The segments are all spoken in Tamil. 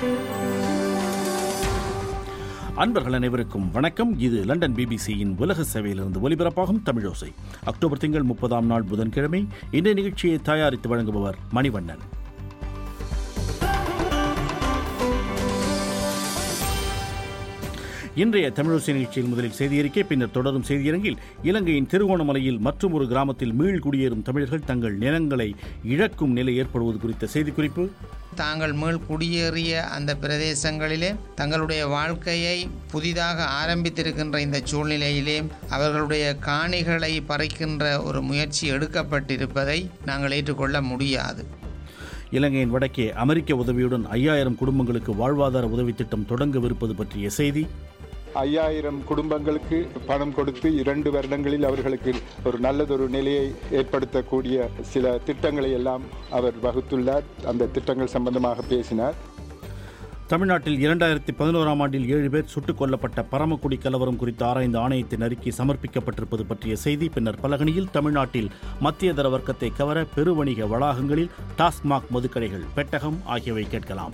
அன்பர்கள் அனைவருக்கும் வணக்கம் இது லண்டன் பிபிசியின் உலக சேவையிலிருந்து ஒலிபரப்பாகும் தமிழோசை அக்டோபர் திங்கள் முப்பதாம் நாள் புதன்கிழமை இந்த நிகழ்ச்சியை தயாரித்து வழங்குபவர் மணிவண்ணன் இன்றைய தமிழோசை நிகழ்ச்சியில் முதலில் செய்தியறிக்கை பின்னர் தொடரும் செய்தியரங்கில் இலங்கையின் திருகோணமலையில் மற்றும் ஒரு கிராமத்தில் மீள் குடியேறும் தமிழர்கள் தங்கள் நிலங்களை இழக்கும் நிலை ஏற்படுவது குறித்த செய்திக்குறிப்பு தாங்கள் மீள் குடியேறிய அந்த பிரதேசங்களிலே தங்களுடைய வாழ்க்கையை புதிதாக ஆரம்பித்திருக்கின்ற இந்த சூழ்நிலையிலே அவர்களுடைய காணிகளை பறிக்கின்ற ஒரு முயற்சி எடுக்கப்பட்டிருப்பதை நாங்கள் ஏற்றுக்கொள்ள முடியாது இலங்கையின் வடக்கே அமெரிக்க உதவியுடன் ஐயாயிரம் குடும்பங்களுக்கு வாழ்வாதார உதவித் திட்டம் தொடங்கவிருப்பது பற்றிய செய்தி ஐயாயிரம் குடும்பங்களுக்கு பணம் கொடுத்து இரண்டு வருடங்களில் அவர்களுக்கு ஒரு நல்லதொரு நிலையை ஏற்படுத்தக்கூடிய சில திட்டங்களை எல்லாம் அவர் வகுத்துள்ளார் அந்த திட்டங்கள் சம்பந்தமாக பேசினார் தமிழ்நாட்டில் இரண்டாயிரத்தி பதினோராம் ஆண்டில் ஏழு பேர் சுட்டுக் கொல்லப்பட்ட பரமக்குடி கலவரம் குறித்த ஆராய்ந்த ஆணையத்தின் அறிக்கை சமர்ப்பிக்கப்பட்டிருப்பது பற்றிய செய்தி பின்னர் பலகணியில் தமிழ்நாட்டில் மத்திய தர வர்க்கத்தை கவர பெருவணிக வளாகங்களில் டாஸ்மாக் மதுக்கடைகள் பெட்டகம் ஆகியவை கேட்கலாம்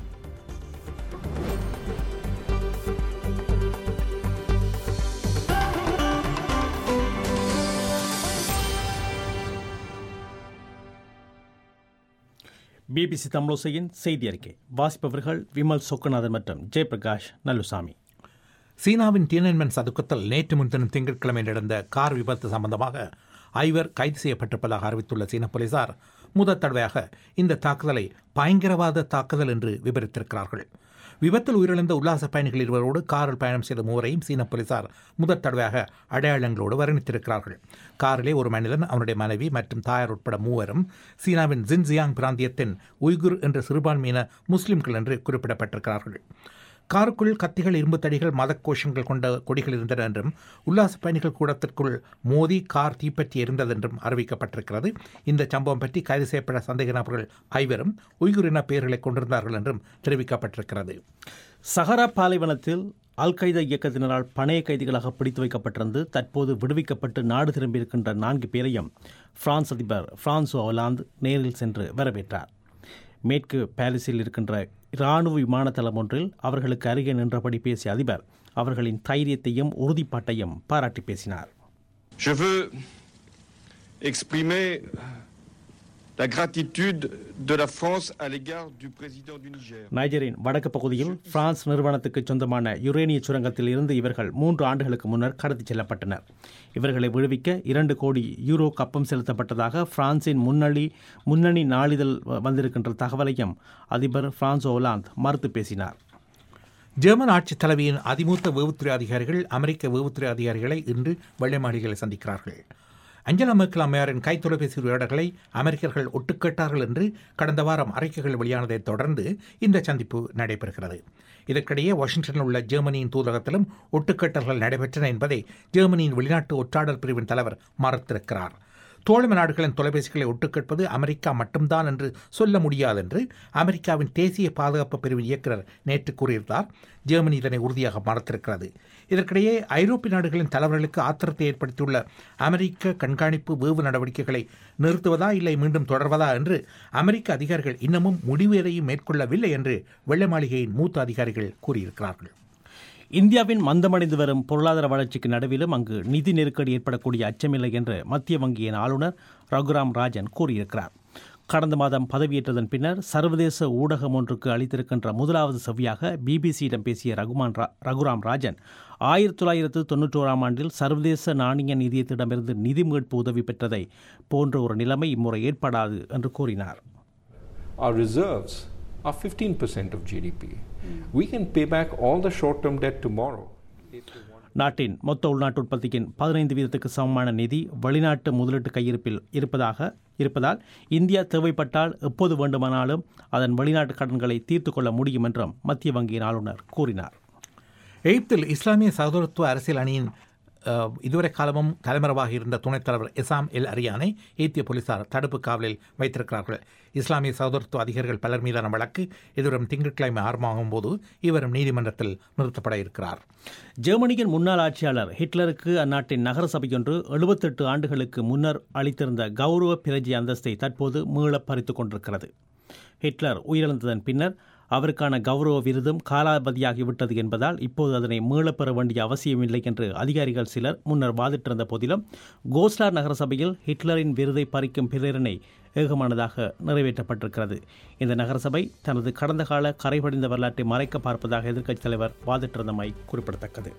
பிபிசி தமிழோசையின் செய்தி அறிக்கை வாசிப்பவர்கள் விமல் சொக்கநாதன் மற்றும் ஜெயபிரகாஷ் நல்லுசாமி சீனாவின் டியனன்மென் சதுக்கத்தில் நேற்று முன்தினம் திங்கட்கிழமை நடந்த கார் விபத்து சம்பந்தமாக ஐவர் கைது செய்யப்பட்டிருப்பதாக அறிவித்துள்ள சீன போலீசார் முதல் தடவையாக இந்த தாக்குதலை பயங்கரவாத தாக்குதல் என்று விவரித்திருக்கிறார்கள் விபத்தில் உயிரிழந்த உல்லாச பயணிகள் இருவரோடு காரில் பயணம் செய்த மூவரையும் சீன போலீசார் முதற் தடவையாக அடையாளங்களோடு வர்ணித்திருக்கிறார்கள் காரிலே ஒரு மனிதன் அவனுடைய மனைவி மற்றும் தாயார் உட்பட மூவரும் சீனாவின் ஜின்ஜியாங் பிராந்தியத்தின் உய்குர் என்ற சிறுபான்மையின முஸ்லிம்கள் என்று குறிப்பிடப்பட்டிருக்கிறார்கள் காருக்குள் கத்திகள் இரும்பு தடிகள் மத கோஷங்கள் கொண்ட கொடிகள் இருந்தன என்றும் உல்லாச பயணிகள் கூடத்திற்குள் மோதி கார் தீப்பற்றி எரிந்ததென்றும் அறிவிக்கப்பட்டிருக்கிறது இந்த சம்பவம் பற்றி கைது செய்யப்பட்ட சந்தேக நபர்கள் ஐவரும் உய்குர் இன பெயர்களை கொண்டிருந்தார்கள் என்றும் தெரிவிக்கப்பட்டிருக்கிறது சஹரா பாலைவனத்தில் அல் கைதா இயக்கத்தினரால் பணைய கைதிகளாக பிடித்து வைக்கப்பட்டிருந்து தற்போது விடுவிக்கப்பட்டு நாடு திரும்பியிருக்கின்ற நான்கு பேரையும் பிரான்ஸ் அதிபர் பிரான்சோ ஒலாந்து நேரில் சென்று வரவேற்றார் மேற்கு பாரிஸில் இருக்கின்ற இராணுவ விமானத்தளம் ஒன்றில் அவர்களுக்கு அருகே நின்றபடி பேசிய அதிபர் அவர்களின் தைரியத்தையும் உறுதிப்பாட்டையும் பாராட்டி பேசினார் Je veux exprimer la gratitude de la France à l'égard du président du Niger. நைஜரின் வடக்கு பகுதியில் பிரான்ஸ் நிறுவனத்துக்கு சொந்தமான யுரேனிய சுரங்கத்தில் இருந்து இவர்கள் மூன்று ஆண்டுகளுக்கு முன்னர் கடத்திச் செல்லப்பட்டனர் இவர்களை விடுவிக்க இரண்டு கோடி யூரோ கப்பம் செலுத்தப்பட்டதாக பிரான்சின் முன்னணி முன்னணி நாளிதழ் வ- வந்திருக்கின்ற தகவலையும் அதிபர் பிரான்ஸ் ஒலாந்து மறுத்து பேசினார் ஜெர்மன் ஆட்சித் தலைவியின் அதிமூத்த வேவுத்துறை அதிகாரிகள் அமெரிக்க வேவுத்துறை அதிகாரிகளை இன்று வெள்ளை மாளிகையில் சந்திக்கிறார்கள் அஞ்சலா மெர்க்கல் அம்மையாரின் கைத்தொலைபேசி உரையாடல்களை அமெரிக்கர்கள் ஒட்டுக்கேட்டார்கள் என்று கடந்த வாரம் அறிக்கைகள் வெளியானதைத் தொடர்ந்து இந்த சந்திப்பு நடைபெறுகிறது இதற்கிடையே வாஷிங்டனில் உள்ள ஜெர்மனியின் தூதரகத்திலும் ஒட்டுக்கேட்டல்கள் நடைபெற்றன என்பதை ஜெர்மனியின் வெளிநாட்டு ஒற்றாடல் பிரிவின் தலைவர் மறுத்திருக்கிறார் தோழமை நாடுகளின் தொலைபேசிகளை ஒட்டுக்கேட்பது அமெரிக்கா மட்டும்தான் என்று சொல்ல முடியாது என்று அமெரிக்காவின் தேசிய பாதுகாப்பு பிரிவின் இயக்குனர் நேற்று கூறியிருந்தார் ஜெர்மனி இதனை உறுதியாக மறுத்திருக்கிறது இதற்கிடையே ஐரோப்பிய நாடுகளின் தலைவர்களுக்கு ஆத்திரத்தை ஏற்படுத்தியுள்ள அமெரிக்க கண்காணிப்பு வேவு நடவடிக்கைகளை நிறுத்துவதா இல்லை மீண்டும் தொடர்வதா என்று அமெரிக்க அதிகாரிகள் இன்னமும் முடிவு எதையும் மேற்கொள்ளவில்லை என்று வெள்ளை மாளிகையின் மூத்த அதிகாரிகள் கூறியிருக்கிறார்கள் இந்தியாவின் மந்தமடைந்து வரும் பொருளாதார வளர்ச்சிக்கு நடுவிலும் அங்கு நிதி நெருக்கடி ஏற்படக்கூடிய அச்சமில்லை என்று மத்திய வங்கியின் ஆளுநர் ரகுராம் ராஜன் கூறியிருக்கிறார் கடந்த மாதம் பதவியேற்றதன் பின்னர் சர்வதேச ஊடகம் ஒன்றுக்கு அளித்திருக்கின்ற முதலாவது செவ்வியாக பிபிசியிடம் பேசிய ரகுமான் ரா ரகுராம் ராஜன் ஆயிரத்தி தொள்ளாயிரத்து தொன்னூற்றோராம் ஆண்டில் சர்வதேச நாணய நிதியத்திடமிருந்து நிதி மீட்பு உதவி பெற்றதை போன்ற ஒரு நிலைமை இம்முறை ஏற்படாது என்று கூறினார் our reserves are 15% of GDP. We can pay back all the short term debt tomorrow. நாட்டின் மொத்த உள்நாட்டு உற்பத்தியின் பதினைந்து வீதத்துக்கு சமமான நிதி வெளிநாட்டு முதலீட்டு கையிருப்பில் இருப்பதாக இருப்பதால் இந்தியா தேவைப்பட்டால் எப்போது வேண்டுமானாலும் அதன் வெளிநாட்டு கடன்களை தீர்த்து கொள்ள முடியும் என்றும் மத்திய வங்கியின் ஆளுநர் கூறினார் எகிப்தில் இஸ்லாமிய சகோதரத்துவ அரசியல் அணியின் அஹ், இதுவரை காலமும் தலைமறைவாக இருந்த துணைத் தலைவர் எசாம் எல் அரியானை ஏத்திய போலீசார் தடுப்பு காவலில் வைத்திருக்கிறார்கள் இஸ்லாமிய சகோதரத்துவ அதிகாரிகள் பலர் மீதான வழக்கு எதிரும் திங்கட்கிழமை ஆரம்பமாகும் போது இவரும் நீதிமன்றத்தில் நிறுத்தப்பட இருக்கிறார் ஜெர்மனியின் முன்னாள் ஆட்சியாளர் ஹிட்லருக்கு அந்நாட்டின் நகர சபையொன்று எழுபத்தெட்டு ஆண்டுகளுக்கு முன்னர் அளித்திருந்த கௌரவ பிரஜை அந்தஸ்தை தற்போது மீள பறித்துக் கொண்டிருக்கிறது ஹிட்லர் உயிரிழந்ததன் பின்னர் அவருக்கான கௌரவ விருதும் காலாவதியாகிவிட்டது என்பதால் இப்போது அதனை மீளப் பெற வேண்டிய அவசியமில்லை என்று அதிகாரிகள் சிலர் முன்னர் வாதிட்டிருந்த போதிலும் கோஸ்லார் நகரசபையில் ஹிட்லரின் விருதை பறிக்கும் பிரேரணை ஏகமானதாக நிறைவேற்றப்பட்டிருக்கிறது இந்த நகரசபை தனது கடந்த கால கரைபடிந்த வரலாற்றை மறைக்க பார்ப்பதாக எதிர்க்கட்சித் தலைவர் வாதிட்டிருந்தமை குறிப்பிடத்தக்கது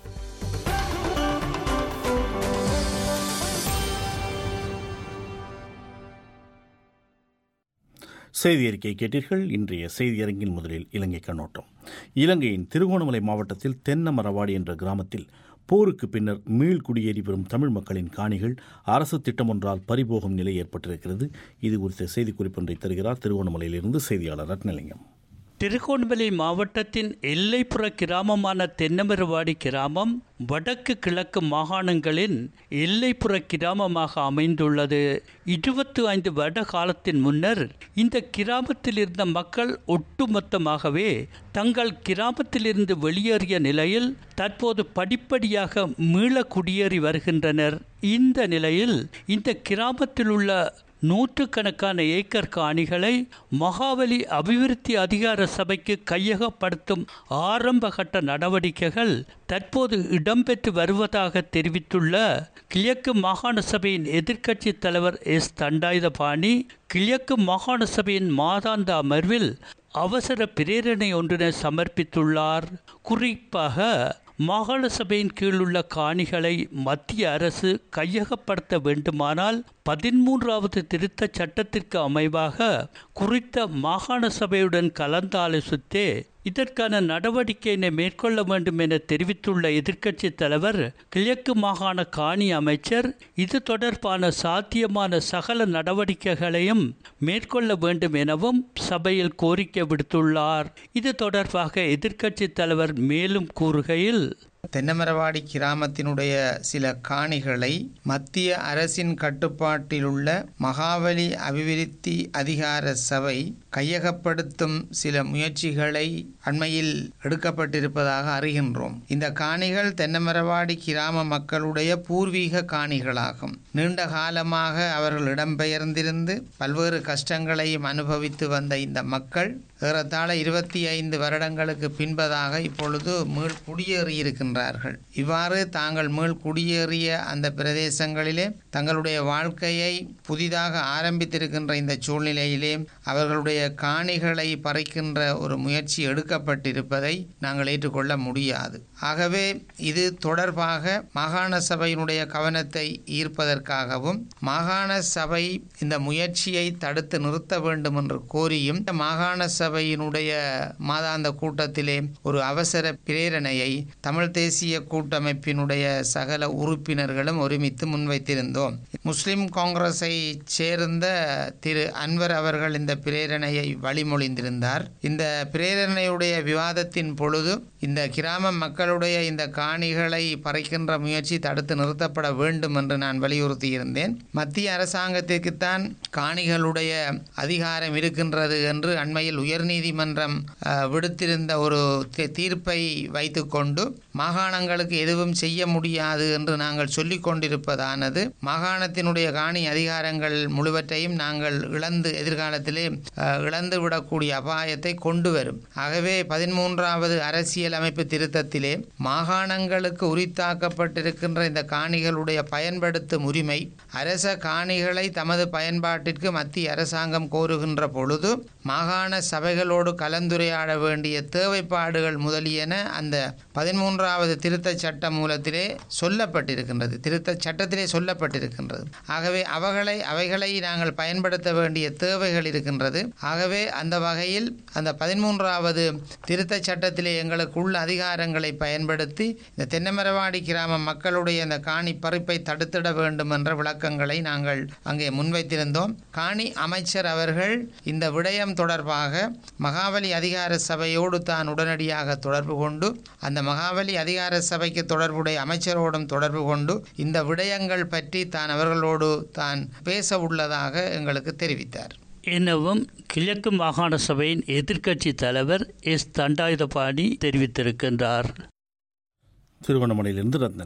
செய்தி அறிக்கை கேட்டீர்கள் இன்றைய செய்தியரங்கின் முதலில் இலங்கை கண்ணோட்டம் இலங்கையின் திருகோணமலை மாவட்டத்தில் தென்னமரவாடி என்ற கிராமத்தில் போருக்கு பின்னர் மீள் குடியேறி வரும் தமிழ் மக்களின் காணிகள் அரசு திட்டமொன்றால் பறிபோகும் நிலை ஏற்பட்டிருக்கிறது இது குறித்த செய்திக்குறிப்பொன்றை தருகிறார் திருகோணமலையிலிருந்து செய்தியாளர் ரத்னலிங்கம் திருகோணமலை மாவட்டத்தின் எல்லைப்புற கிராமமான தென்னமரவாடி கிராமம் வடக்கு கிழக்கு மாகாணங்களின் எல்லைப்புற கிராமமாக அமைந்துள்ளது இருபத்தி ஐந்து வருட காலத்தின் முன்னர் இந்த கிராமத்தில் இருந்த மக்கள் ஒட்டுமொத்தமாகவே தங்கள் கிராமத்திலிருந்து வெளியேறிய நிலையில் தற்போது படிப்படியாக மீள குடியேறி வருகின்றனர் இந்த நிலையில் இந்த கிராமத்தில் உள்ள நூற்றுக்கணக்கான ஏக்கர் காணிகளை மகாவலி அபிவிருத்தி அதிகார சபைக்கு கையகப்படுத்தும் ஆரம்பகட்ட நடவடிக்கைகள் தற்போது இடம்பெற்று வருவதாக தெரிவித்துள்ள கிழக்கு மாகாண சபையின் எதிர்க்கட்சி தலைவர் எஸ் தண்டாயுதபாணி கிழக்கு மாகாண சபையின் மாதாந்த அமர்வில் அவசர பிரேரணை ஒன்றினை சமர்ப்பித்துள்ளார் குறிப்பாக மாகாண சபையின் கீழுள்ள காணிகளை மத்திய அரசு கையகப்படுத்த வேண்டுமானால் பதிமூன்றாவது திருத்த சட்டத்திற்கு அமைவாக குறித்த மாகாண சபையுடன் கலந்தாலோசித்தே இதற்கான நடவடிக்கையினை மேற்கொள்ள வேண்டும் என தெரிவித்துள்ள எதிர்க்கட்சி தலைவர் கிழக்கு மாகாண காணி அமைச்சர் இது தொடர்பான சாத்தியமான சகல நடவடிக்கைகளையும் மேற்கொள்ள வேண்டும் எனவும் சபையில் கோரிக்கை விடுத்துள்ளார் இது தொடர்பாக எதிர்க்கட்சி தலைவர் மேலும் கூறுகையில் தென்னமரவாடி கிராமத்தினுடைய சில காணிகளை மத்திய அரசின் கட்டுப்பாட்டில் உள்ள மகாவலி அபிவிருத்தி அதிகார சபை கையகப்படுத்தும் சில முயற்சிகளை அண்மையில் எடுக்கப்பட்டிருப்பதாக அறிகின்றோம் இந்த காணிகள் தென்னமரவாடி கிராம மக்களுடைய பூர்வீக காணிகளாகும் நீண்ட காலமாக அவர்கள் இடம்பெயர்ந்திருந்து பல்வேறு கஷ்டங்களையும் அனுபவித்து வந்த இந்த மக்கள் ஏறத்தாழ இருபத்தி ஐந்து வருடங்களுக்கு பின்பதாக இப்பொழுது மீள் குடியேறியிருக்கின்றார்கள் இவ்வாறு தாங்கள் மீள் குடியேறிய அந்த பிரதேசங்களிலே தங்களுடைய வாழ்க்கையை புதிதாக ஆரம்பித்திருக்கின்ற இந்த சூழ்நிலையிலே அவர்களுடைய காணிகளை பறிக்கின்ற ஒரு முயற்சி எடுக்கப்பட்டிருப்பதை நாங்கள் ஏற்றுக்கொள்ள முடியாது ஆகவே இது தொடர்பாக மாகாண சபையினுடைய கவனத்தை ஈர்ப்பதற்காகவும் மாகாண சபை இந்த முயற்சியை தடுத்து நிறுத்த வேண்டும் என்று கோரியும் மாகாண சபையினுடைய மாதாந்த கூட்டத்திலே ஒரு அவசர பிரேரணையை தமிழ் தேசிய கூட்டமைப்பினுடைய சகல உறுப்பினர்களும் ஒருமித்து முன்வைத்திருந்தோம் முஸ்லிம் காங்கிரஸை சேர்ந்த திரு அன்வர் அவர்கள் இந்த பிரேரணையை வழிமொழிந்திருந்தார் இந்த பிரேரணையுடைய விவாதத்தின் பொழுது இந்த கிராம மக்களுடைய இந்த காணிகளை பறிக்கின்ற முயற்சி தடுத்து நிறுத்தப்பட வேண்டும் என்று நான் வலியுறுத்தியிருந்தேன் மத்திய அரசாங்கத்திற்குத்தான் காணிகளுடைய அதிகாரம் இருக்கின்றது என்று அண்மையில் உயர்நீதிமன்றம் அஹ், விடுத்திருந்த ஒரு தீ- தீர்ப்பை வைத்துக்கொண்டு மாகாணங்களுக்கு எதுவும் செய்ய முடியாது என்று நாங்கள் சொல்லிக் கொண்டிருப்பதானது மாகாணத்தினுடைய காணி அதிகாரங்கள் முழுவற்றையும் நாங்கள் இழந்து எதிர்காலத்திலே அஹ், இழந்து விடக்கூடிய அபாயத்தை கொண்டு வரும் ஆகவே பதிமூன்றாவது அரசியலமைப்பு திருத்தத்திலே மாகாணங்களுக்கு உரித்தாக்கப்பட்டிருக்கின்ற இந்த காணிகளுடைய பயன்படுத்தும் உரிமை அரச காணிகளை தமது பயன்பாட்டிற்கு மத்திய அரசாங்கம் கோருகின்ற பொழுது மாகாண சபைகளோடு கலந்துரையாட வேண்டிய தேவைப்பாடுகள் முதலியன அந்த பதிமூன்றாவது திருத்த சட்ட மூலத்திலே சொல்லப்பட்டிருக்கின்றது திருத்த சட்டத்திலே சொல்லப்பட்டிருக்கின்றது ஆகவே அவர்களை அவைகளை நாங்கள் பயன்படுத்த வேண்டிய தேவைகள் இருக்கின்றது ஆகவே அந்த வகையில் அந்த பதிமூன்றாவது திருத்த சட்டத்திலே எங்களுக்கு உள்ள அதிகாரங்களை பயன்படுத்தி இந்த தென்னமரவாடி கிராம மக்களுடைய இந்த காணி பறிப்பை தடுத்திட வேண்டும் என்ற விளக்கங்களை நாங்கள் அங்கே முன்வைத்திருந்தோம் காணி அமைச்சர் அவர்கள் இந்த விடயம் தொடர்பாக மகாவலி அதிகார சபையோடு தான் உடனடியாக தொடர்பு கொண்டு அந்த மகாவலி அதிகார சபைக்கு தொடர்புடைய அமைச்சரோடும் தொடர்பு கொண்டு இந்த விடயங்கள் பற்றி தான் அவர்களோடு தான் பேச உள்ளதாக எங்களுக்கு தெரிவித்தார் எனவும் கிழக்கு மாகாண சபையின் எதிர்க்கட்சி தலைவர் எஸ் தண்டாயுதபாணி தெரிவித்திருக்கின்றார் திருவண்ணாமலையிலிருந்து ரத்னலிங்கம்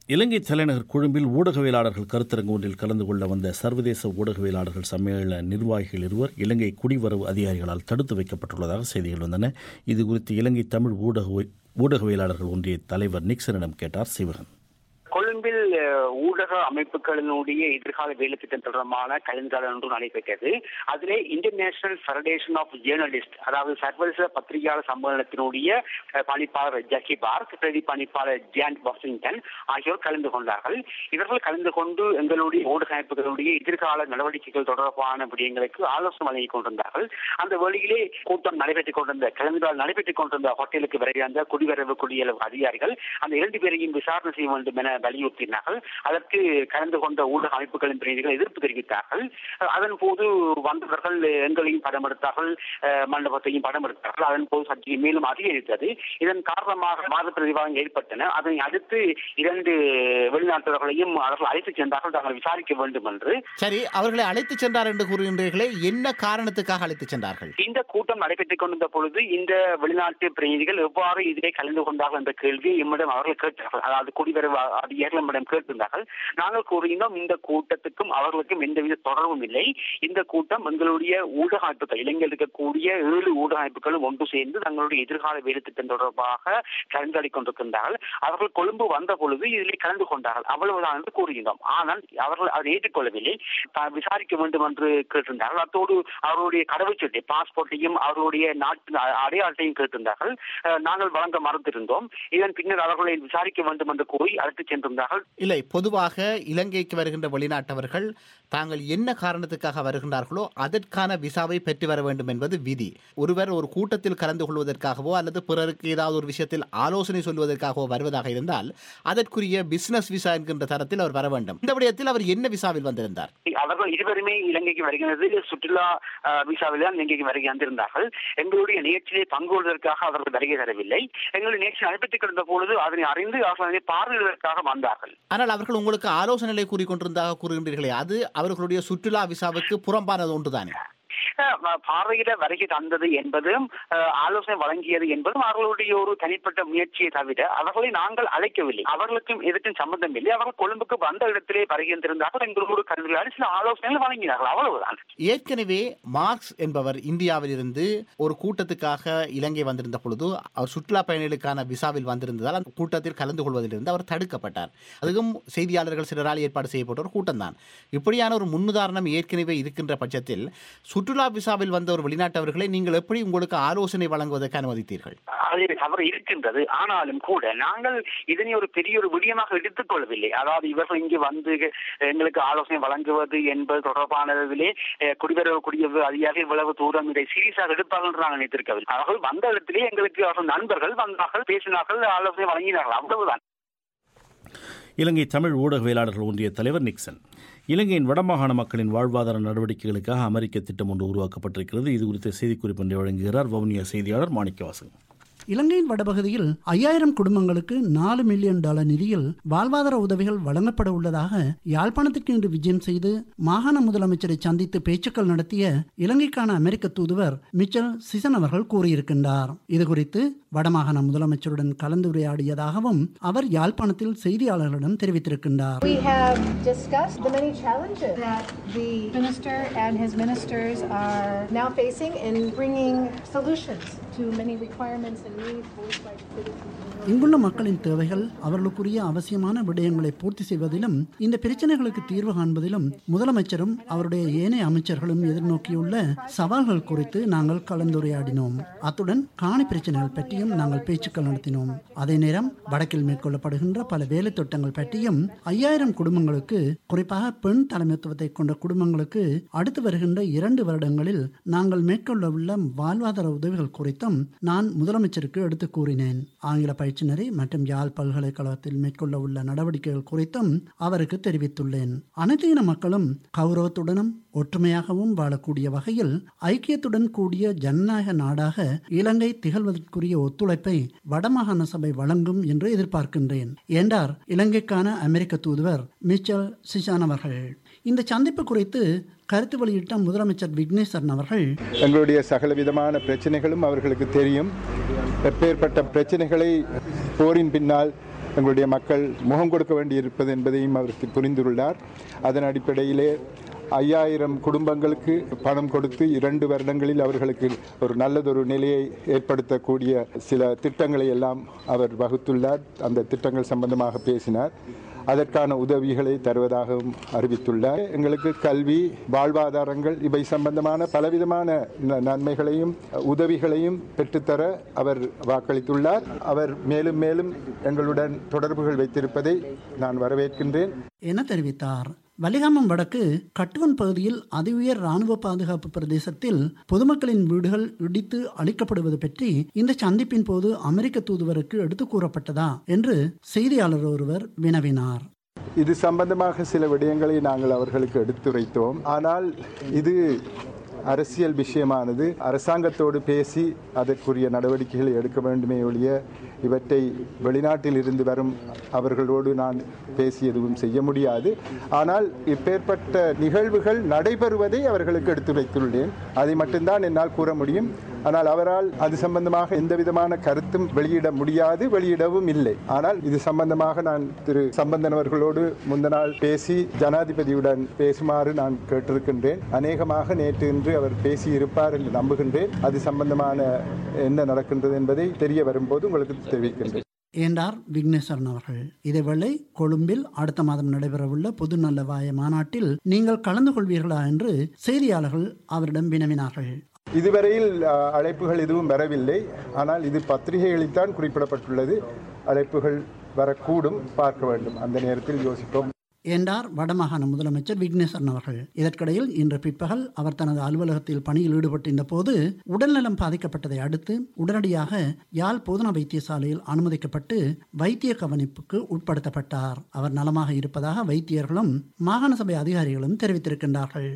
இலங்கை தலைநகர் கொழும்பில் ஊடகவியலாளர்கள் கருத்தரங்கு ஒன்றில் கலந்து கொள்ள வந்த சர்வதேச ஊடகவியலாளர்கள் சம்மேளன நிர்வாகிகள் இருவர் இலங்கை குடிவரவு அதிகாரிகளால் தடுத்து வைக்கப்பட்டுள்ளதாக செய்திகள் வந்தன இது குறித்து இலங்கை தமிழ் ஊடக ஊடகவியலாளர்கள் ஒன்றிய தலைவர் நிக்சனிடம் கேட்டார் சிவகன் கொழும்பில் அஹ், ஊடக அமைப்புகளினுடைய எதிர்கால வேலை திட்டம் தொடர்பான கலந்துரையாடல் ஒன்று நடைபெற்றது அதிலே இன்டர்நேஷனல் ஃபெடரேஷன் ஆஃப் ஜேர்னலிஸ்ட் அதாவது சர்வதேச பத்திரிகையாளர் சம்மேளனத்தினுடைய அஹ், பணிப்பாளர் ஜக்கி பார்க் பிரதி பணிப்பாளர் ஜான் வாஷிங்டன் ஆகியோர் கலந்து கொண்டார்கள் இவர்கள் கலந்து கொண்டு எங்களுடைய ஊடக அமைப்புகளுடைய எதிர்கால நடவடிக்கைகள் தொடர்பான விடயங்களுக்கு ஆலோசனை வழங்கிக் கொண்டிருந்தார்கள் அந்த வழியிலே கூட்டம் நடைபெற்றுக் கொண்டிருந்த கலந்துரையாடல் நடைபெற்றுக் கொண்டிருந்த ஹோட்டலுக்கு விரைந்த குடிவரவு குடியரவு அதிகாரிகள் அந்த இரண்டு பேரையும் விசாரணை செய்ய வேண்டும் என வலியுறுத்தினார்கள் அதற்கு கலந்து கொண்ட ஊடக அமைப்புகளின் பிரதிநிதிகள் எதிர்ப்பு தெரிவித்தார்கள் அஹ் அதன் போது வந்தவர்கள் எங்களையும் படம் எடுத்தார்கள் அஹ் மண்டபத்தையும் படம் எடுத்தார்கள் அதன் போது சர்ச்சை மேலும் அதிகரித்தது இதன் காரணமாக வாத பிரதிவாதம் ஏற்பட்டன அதனை அடுத்து இரண்டு வெளிநாட்டவர்களையும் அவர்கள் அழைத்துச் சென்றார்கள் தாங்கள் விசாரிக்க வேண்டும் என்று சரி அவர்களை அழைத்துச் சென்றார் என்று கூறுகின்றீர்களே என்ன காரணத்துக்காக அழைத்துச் சென்றார்கள் இந்த கூட்டம் நடைபெற்றுக் கொண்டிருந்த பொழுது இந்த வெளிநாட்டு பிரதிநிதிகள் எவ்வாறு இதிலே கலந்து கொண்டார்கள் என்ற கேள்வியை எம்மிடம் அவர்கள் கேட்டார்கள் அதாவது குடிவரவு அதிகாரிகள் நம்மிடம் கேட்டிருந்தார்கள் நாங்கள் கூறியிருந்தோம் இந்த கூட்டத்துக்கும் அவர்களுக்கும் எந்தவித தொடர்பும் இல்லை இந்த கூட்டம் எங்களுடைய ஊடக அமைப்புகள் இலங்கையில் இருக்கக்கூடிய ஏழு ஊடக அமைப்புகளும் ஒன்று சேர்ந்து தங்களுடைய எதிர்கால வேலை திட்டம் தொடர்பாக கலந்தாடி கொண்டிருக்கின்றார்கள் அவர்கள் கொழும்பு வந்த பொழுது இதிலே கலந்து கொண்டார்கள் அவ்வளவுதான் என்று கூறுகின்றோம் ஆனால் அவர்கள் அதை ஏற்றுக்கொள்ளவில்லை தான் விசாரிக்க வேண்டும் என்று கேட்டிருந்தார்கள் அத்தோடு அவர்களுடைய கடவுச்சீட்டை பாஸ்போர்ட்டையும் அவர்களுடைய நாட்டு அ- அடையாளத்தையும் கேட்டிருந்தார்கள் அஹ், நாங்கள் வழங்க மறந்திருந்தோம் இதன் பின்னர் அவர்களை விசாரிக்க வேண்டும் என்று கூறி அழைத்துச் சென்றிருந்தார்கள் இல்லை பொதுவாக இலங்கைக்கு வருகின்ற வெளிநாட்டவர்கள் தாங்கள் என்ன காரணத்துக்காக வருகின்றார்களோ அதற்கான விசாவை பெற்று வர வேண்டும் என்பது விதி ஒருவர் ஒரு கூட்டத்தில் கலந்து கொள்வதற்காகவோ அல்லது பிறருக்கு ஏதாவது ஒரு விஷயத்தில் ஆலோசனை சொல்வதற்காகவோ வருவதாக இருந்தால் அதற்குரிய பிசினஸ் விசா என்கின்ற தரத்தில் அவர் வர வேண்டும் இந்த விடயத்தில் அவர் என்ன விசாவில் வந்திருந்தார் அவர்கள் இருவருமே இலங்கைக்கு வருகிறது சுற்றுலா அஹ், விசாவில் தான் இலங்கைக்கு வருகை வந்திருந்தார்கள் எங்களுடைய நிகழ்ச்சியை பங்கு கொள்வதற்காக அவர்கள் வருகை தரவில்லை எங்களுடைய நிகழ்ச்சி நடைபெற்றுக் கிடந்த பொழுது அதனை அறிந்து அவர்கள் அதை பார்வையிடுவதற்காக வந்தார்கள் ஆனால் அவர்கள் உங்களுக்கு ஆலோசனைகளை கூறிக்கொண்டிருந்ததாக கூறுகின்றீர்களே அது அவர்களுடைய சுற்றுலா விசாவுக்கு புறம்பானது ஒன்றுதானே அஹ், பார்வையிட வருகை தந்தது என்பதும் அஹ், ஆலோசனை வழங்கியது என்பதும் அவர்களுடைய ஒரு தனிப்பட்ட முயற்சியை தவிர அவர்களை நாங்கள் அழைக்கவில்லை அவர்களுக்கும் எதற்கும் சம்பந்தம் இல்லை அவர்கள் கொழும்புக்கு வந்த இடத்திலே வருகின்றிருந்தார்கள் எங்களோடு கல்வியாளர் சில ஆலோசனைகள் வழங்கினார்கள் அவ்வளவுதான் ஏற்கனவே மார்க்ஸ் என்பவர் இந்தியாவில் இருந்து ஒரு கூட்டத்துக்காக இலங்கை வந்திருந்த பொழுது அவர் சுற்றுலா பயணிகளுக்கான விசாவில் வந்திருந்ததால் அந்த கூட்டத்தில் கலந்து கொள்வதிலிருந்து அவர் தடுக்கப்பட்டார் அதுவும் செய்தியாளர்கள் சிலரால் ஏற்பாடு செய்யப்பட்ட ஒரு கூட்டம்தான் இப்படியான ஒரு முன்னுதாரணம் ஏற்கனவே இருக்கின்ற பட்சத்தில் சுற்றுலா விசாவில் வந்த ஒரு வெளிநாட்டவர்களை நீங்கள் எப்படி உங்களுக்கு ஆலோசனை வழங்குவதற்கு அனுமதித்தீர்கள் அதில் தவறு இருக்கின்றது ஆனாலும் கூட நாங்கள் இதனை ஒரு பெரிய ஒரு விடயமாக எடுத்துக் கொள்ளவில்லை அதாவது இவர்கள் இங்கு வந்து எங்களுக்கு ஆலோசனை வழங்குவது என்பது தொடர்பானதிலே அஹ், குடிவரவு குடியரவு அதிகாரி இவ்வளவு தூரம் இதை சீரியஸாக எடுப்பார்கள் என்று நாங்கள் நினைத்திருக்கவில்லை அவர்கள் வந்த இடத்திலே எங்களுக்கு அவர்கள் நண்பர்கள் வந்தார்கள் பேசினார்கள் ஆலோசனை வழங்கினார்கள் அவ்வளவுதான் இலங்கை தமிழ் ஊடகவியலாளர்கள் ஒன்றிய தலைவர் நிக்சன் இலங்கையின் வடமாகாண மக்களின் வாழ்வாதார நடவடிக்கைகளுக்காக அமெரிக்க திட்டம் ஒன்று உருவாக்கப்பட்டிருக்கிறது இது குறித்த செய்திக்குறிப்பு ஒன்றை வழங்குகிறார் வவுனியா செய்தியாளர் மாணிக்கவாசன் இலங்கையின் வடபகுதியில் ஐயாயிரம் குடும்பங்களுக்கு நாலு மில்லியன் டாலர் நிதியில் வாழ்வாதார உதவிகள் வழங்கப்பட உள்ளதாக யாழ்ப்பாணத்திற்கு இன்று விஜயம் செய்து மாகாண முதலமைச்சரை சந்தித்து பேச்சுக்கள் நடத்திய இலங்கைக்கான அமெரிக்க தூதுவர் மிச்சல் சிசன் அவர்கள் கூறியிருக்கின்றார் இதுகுறித்து வடமாகாண முதலமைச்சருடன் கலந்துரையாடியதாகவும் அவர் யாழ்ப்பாணத்தில் செய்தியாளர்களிடம் தெரிவித்திருக்கின்றார் We have discussed the many challenges that the minister and his ministers are now facing in bringing solutions to many requirements and needs voiced by citizens. இங்குள்ள மக்களின் தேவைகள் அவர்களுக்குரிய அவசியமான விடயங்களை பூர்த்தி செய்வதிலும் இந்த பிரச்சனைகளுக்கு தீர்வு காண்பதிலும் முதலமைச்சரும் அவருடைய ஏனைய அமைச்சர்களும் எதிர்நோக்கியுள்ள சவால்கள் குறித்து நாங்கள் கலந்துரையாடினோம் அத்துடன் காணி பிரச்சனைகள் பற்றியும் நாங்கள் பேச்சுக்கள் நடத்தினோம் அதே நேரம் வடக்கில் மேற்கொள்ளப்படுகின்ற பல வேலை திட்டங்கள் பற்றியும் ஐயாயிரம் குடும்பங்களுக்கு குறிப்பாக பெண் தலைமைத்துவத்தை கொண்ட குடும்பங்களுக்கு அடுத்து வருகின்ற இரண்டு வருடங்களில் நாங்கள் மேற்கொள்ள உள்ள வாழ்வாதார உதவிகள் குறித்தும் நான் முதலமைச்சருக்கு எடுத்து கூறினேன் ஆங்கில பயிற்சினரை மற்றும் யாழ் பல்கலைக்கழகத்தில் மேற்கொள்ள உள்ள நடவடிக்கைகள் குறித்தும் அவருக்கு தெரிவித்துள்ளேன் அனைத்து இன மக்களும் கௌரவத்துடனும் ஒற்றுமையாகவும் வாழக்கூடிய வகையில் ஐக்கியத்துடன் கூடிய ஜனநாயக நாடாக இலங்கை திகழ்வதற்குரிய ஒத்துழைப்பை வடமாகாண சபை வழங்கும் என்று எதிர்பார்க்கின்றேன் என்றார் இலங்கைக்கான அமெரிக்க தூதுவர் மிச்சல் சிசான் அவர்கள் இந்த சந்திப்பு குறித்து கருத்து வெளியிட்ட முதலமைச்சர் விக்னேஸ்வரன் அவர்கள் எங்களுடைய சகலவிதமான பிரச்சனைகளும் அவர்களுக்கு தெரியும் எப்பேற்பட்ட பிரச்சனைகளை போரின் பின்னால் எங்களுடைய மக்கள் முகம் கொடுக்க வேண்டியிருப்பது என்பதையும் அவர் புரிந்துள்ளார் அதன் அடிப்படையிலே ஐயாயிரம் குடும்பங்களுக்கு பணம் கொடுத்து இரண்டு வருடங்களில் அவர்களுக்கு ஒரு நல்லதொரு நிலையை ஏற்படுத்தக்கூடிய சில திட்டங்களை எல்லாம் அவர் வகுத்துள்ளார் அந்த திட்டங்கள் சம்பந்தமாக பேசினார் அதற்கான உதவிகளை தருவதாகவும் அறிவித்துள்ளார் எங்களுக்கு கல்வி வாழ்வாதாரங்கள் இவை சம்பந்தமான பலவிதமான ந- நன்மைகளையும் உதவிகளையும் பெற்றுத்தர அவர் வாக்களித்துள்ளார் அவர் மேலும் மேலும் எங்களுடன் தொடர்புகள் வைத்திருப்பதை நான் வரவேற்கின்றேன் என தெரிவித்தார் வலிகாமம் வடக்கு கட்டுவன் பகுதியில் அதிஉயர் ராணுவ பாதுகாப்பு பிரதேசத்தில் பொதுமக்களின் வீடுகள் இடித்து அளிக்கப்படுவது பற்றி இந்த சந்திப்பின் போது அமெரிக்க தூதுவருக்கு எடுத்துக் கூறப்பட்டதா என்று செய்தியாளர் ஒருவர் வினவினார் இது சம்பந்தமாக சில விடயங்களை நாங்கள் அவர்களுக்கு எடுத்துரைத்தோம் ஆனால் இது அரசியல் விஷயமானது அரசாங்கத்தோடு பேசி அதற்குரிய நடவடிக்கைகளை எடுக்க வேண்டுமே ஒழிய இவற்றை வெளிநாட்டில் இருந்து வரும் அவர்களோடு நான் பேசி எதுவும் செய்ய முடியாது ஆனால் இப்பேற்பட்ட நிகழ்வுகள் நடைபெறுவதை அவர்களுக்கு எடுத்துரைத்துள்ளேன் அதை மட்டும்தான் என்னால் கூற முடியும் ஆனால் அவரால் அது சம்பந்தமாக எந்த விதமான கருத்தும் வெளியிட முடியாது வெளியிடவும் இல்லை ஆனால் இது சம்பந்தமாக நான் திரு சம்பந்தன் அவர்களோடு முந்த நாள் பேசி ஜனாதிபதியுடன் பேசுமாறு நான் கேட்டிருக்கின்றேன் அநேகமாக நேற்று இன்று அவர் பேசி இருப்பார் என்று நம்புகின்றேன் அது சம்பந்தமான என்ன நடக்கின்றது என்பதை தெரிய வரும்போது உங்களுக்கு தெரிவிக்கின்றேன் என்றார் விக்னேஸ்வரன் அவர்கள் இதேவேளை கொழும்பில் அடுத்த மாதம் நடைபெறவுள்ள பொது நல்லவாய மாநாட்டில் நீங்கள் கலந்து கொள்வீர்களா என்று செய்தியாளர்கள் அவரிடம் வினவினார்கள் இதுவரையில் அஹ், அழைப்புகள் எதுவும் வரவில்லை ஆனால் இது பத்திரிகைகளில்தான் குறிப்பிடப்பட்டுள்ளது அழைப்புகள் வரக்கூடும் பார்க்க வேண்டும் அந்த நேரத்தில் யோசிப்போம் என்றார் வடமாகாண முதலமைச்சர் விக்னேஸ்வரன் அவர்கள் இதற்கிடையில் இன்று பிற்பகல் அவர் தனது அலுவலகத்தில் பணியில் ஈடுபட்டிருந்த போது உடல்நலம் பாதிக்கப்பட்டதை அடுத்து உடனடியாக யாழ் போதனா வைத்தியசாலையில் அனுமதிக்கப்பட்டு வைத்திய கவனிப்புக்கு உட்படுத்தப்பட்டார் அவர் நலமாக இருப்பதாக வைத்தியர்களும் மாகாண சபை அதிகாரிகளும் தெரிவித்திருக்கின்றார்கள்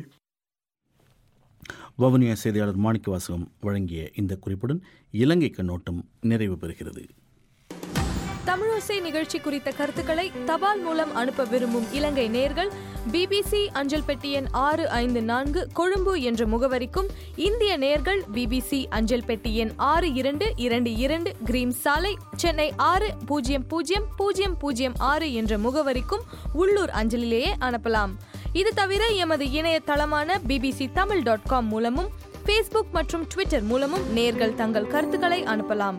வவுனியா செய்தியாளர் மாணிக்க வாசகம் வழங்கிய இந்த குறிப்புடன் இலங்கை கண்ணோட்டம் நிறைவு பெறுகிறது தமிழோசை நிகழ்ச்சி குறித்த கருத்துக்களை தபால் மூலம் அனுப்ப விரும்பும் இலங்கை நேர்கள் பிபிசி அஞ்சல் பெட்டி எண் ஆறு ஐந்து நான்கு கொழும்பு என்ற முகவரிக்கும் இந்திய நேர்கள் பிபிசி அஞ்சல் பெட்டி எண் ஆறு இரண்டு இரண்டு இரண்டு கிரீம் சாலை சென்னை ஆறு பூஜ்ஜியம் பூஜ்ஜியம் பூஜ்ஜியம் பூஜ்ஜியம் ஆறு என்ற முகவரிக்கும் உள்ளூர் அஞ்சலிலேயே அனுப்பலாம் இது தவிர எமது இணையதளமான பிபிசி தமிழ் டாட் காம் மூலமும் ஃபேஸ்புக் மற்றும் ட்விட்டர் மூலமும் நேர்கள் தங்கள் கருத்துக்களை அனுப்பலாம்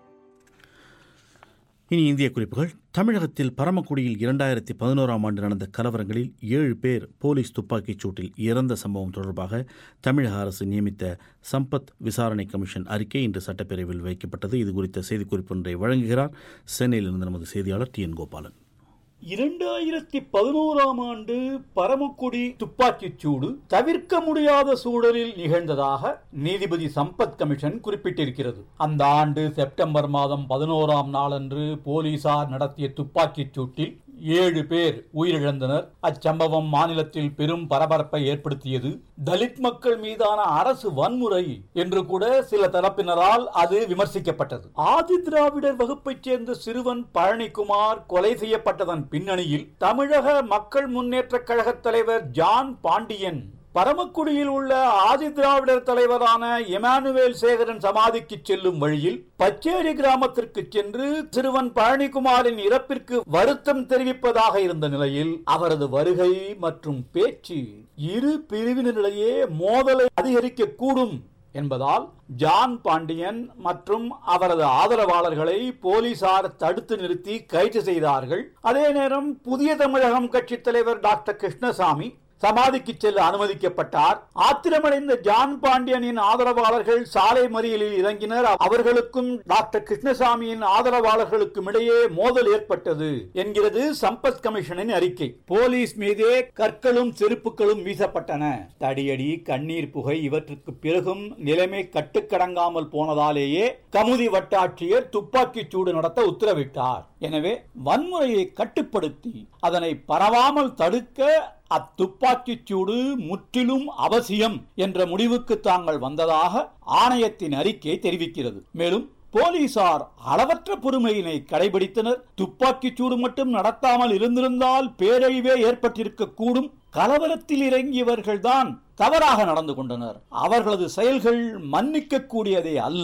இனி இந்திய குறிப்புகள் தமிழகத்தில் பரமக்குடியில் இரண்டாயிரத்தி பதினோராம் ஆண்டு நடந்த கலவரங்களில் ஏழு பேர் போலீஸ் துப்பாக்கிச் சூட்டில் இறந்த சம்பவம் தொடர்பாக தமிழக அரசு நியமித்த சம்பத் விசாரணை கமிஷன் அறிக்கை இன்று சட்டப்பேரவையில் வைக்கப்பட்டது இது குறித்த செய்திக்குறிப்பு ஒன்றை வழங்குகிறார் சென்னையிலிருந்து நமது செய்தியாளர் டி என் கோபாலன் இரண்டாயிரத்தி பதினோராம் ஆண்டு பரமக்குடி துப்பாக்கிச் சூடு தவிர்க்க முடியாத சூழலில் நிகழ்ந்ததாக நீதிபதி சம்பத் கமிஷன் குறிப்பிட்டிருக்கிறது அந்த ஆண்டு செப்டம்பர் மாதம் பதினோராம் நாளன்று போலீசார் நடத்திய துப்பாக்கிச் சூட்டில் ஏழு பேர் உயிரிழந்தனர் அச்சம்பவம் மாநிலத்தில் பெரும் பரபரப்பை ஏற்படுத்தியது தலித் மக்கள் மீதான அரசு வன்முறை என்று கூட சில தரப்பினரால் அது விமர்சிக்கப்பட்டது ஆதி திராவிடர் வகுப்பைச் சேர்ந்த சிறுவன் பழனிக்குமார் கொலை செய்யப்பட்டதன் பின்னணியில் தமிழக மக்கள் முன்னேற்ற கழக தலைவர் ஜான் பாண்டியன் பரமக்குடியில் உள்ள ஆதி திராவிடர் தலைவரான எமானுவேல் சேகரன் சமாதிக்கு செல்லும் வழியில் பச்சேரி கிராமத்திற்கு சென்று சிறுவன் பழனிக்குமாரின் இறப்பிற்கு வருத்தம் தெரிவிப்பதாக இருந்த நிலையில் அவரது வருகை மற்றும் பேச்சு இரு பிரிவினரிடையே மோதலை அதிகரிக்க கூடும் என்பதால் ஜான் பாண்டியன் மற்றும் அவரது ஆதரவாளர்களை போலீசார் தடுத்து நிறுத்தி கைது செய்தார்கள் அதே நேரம் புதிய தமிழகம் கட்சி தலைவர் டாக்டர் கிருஷ்ணசாமி சமாதிக்கு செல்ல அனுமதிக்கப்பட்டார் ஆத்திரமடைந்த ஜான் பாண்டியனின் ஆதரவாளர்கள் சாலை மறியலில் இறங்கினர் அவர்களுக்கும் டாக்டர் கிருஷ்ணசாமியின் ஆதரவாளர்களுக்கும் இடையே மோதல் ஏற்பட்டது என்கிறது சம்பத் கமிஷனின் அறிக்கை போலீஸ் மீதே கற்களும் செருப்புகளும் வீசப்பட்டன தடியடி கண்ணீர் புகை இவற்றுக்கு பிறகும் நிலைமை கட்டுக்கடங்காமல் போனதாலேயே கமுதி வட்டாட்சியர் துப்பாக்கிச் சூடு நடத்த உத்தரவிட்டார் எனவே வன்முறையை கட்டுப்படுத்தி அதனை பரவாமல் தடுக்க அத்துப்பாக்கிச் சூடு முற்றிலும் அவசியம் என்ற முடிவுக்கு தாங்கள் வந்ததாக ஆணையத்தின் அறிக்கை தெரிவிக்கிறது மேலும் போலீசார் அளவற்ற பொறுமையினை கடைபிடித்தனர் துப்பாக்கிச் சூடு மட்டும் நடத்தாமல் இருந்திருந்தால் பேரழிவே ஏற்பட்டிருக்க கூடும் கலவரத்தில் இறங்கியவர்கள்தான் தவறாக நடந்து கொண்டனர் அவர்களது செயல்கள் மன்னிக்க கூடியதே அல்ல